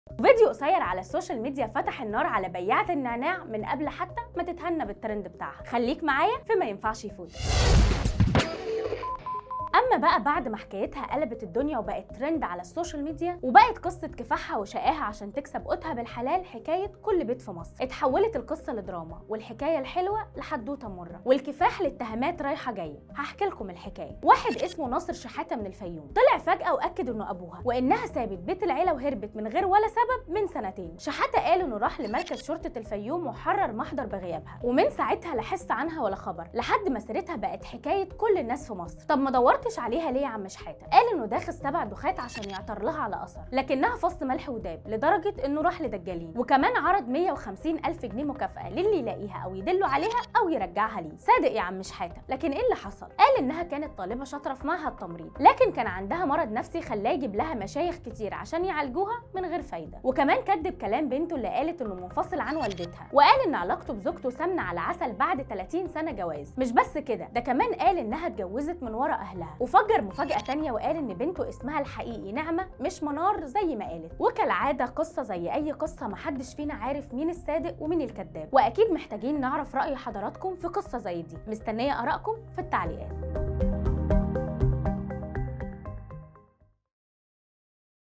فيديو قصير على السوشيال ميديا فتح النار على بياعة النعناع من قبل حتى ما تتهنى بالترند بتاعها خليك معايا في ما ينفعش يفوت اما بقى بعد ما حكايتها قلبت الدنيا وبقت ترند على السوشيال ميديا وبقت قصه كفاحها وشقاها عشان تكسب قوتها بالحلال حكايه كل بيت في مصر اتحولت القصه لدراما والحكايه الحلوه لحدوته مره والكفاح لاتهامات رايحه جايه هحكي لكم الحكايه واحد اسمه ناصر شحاته من الفيوم طلع فجاه واكد انه ابوها وانها سابت بيت العيله وهربت من غير ولا سبب من سنتين شحاته قال انه راح لمركز شرطه الفيوم وحرر محضر بغيابها ومن ساعتها لا حس عنها ولا خبر لحد ما سيرتها بقت حكايه كل الناس في مصر طب ما دورتش عليها ليه يا عم شحاته قال انه داخل سبع دخات عشان يعتر لها على اثر لكنها فص ملح وداب لدرجه انه راح لدجالين وكمان عرض 150 الف جنيه مكافاه للي يلاقيها او يدله عليها او يرجعها ليه صادق يا عم شحاته لكن ايه اللي حصل قال انها كانت طالبه شاطره في معهد تمريض لكن كان عندها مرض نفسي خلاه يجيب لها مشايخ كتير عشان يعالجوها من غير فايده وكمان كذب كلام بنته اللي قالت انه منفصل عن والدتها وقال ان علاقته بزوجته سمنه على عسل بعد 30 سنه جواز مش بس كده ده كمان قال انها اتجوزت من ورا اهلها وفجر مفاجاه تانية وقال ان بنته اسمها الحقيقي نعمه مش منار زي ما قالت وكالعاده قصه زي اي قصه محدش فينا عارف مين الصادق ومين الكذاب واكيد محتاجين نعرف راي حضراتكم في قصه زي دي مستنيه ارائكم في التعليقات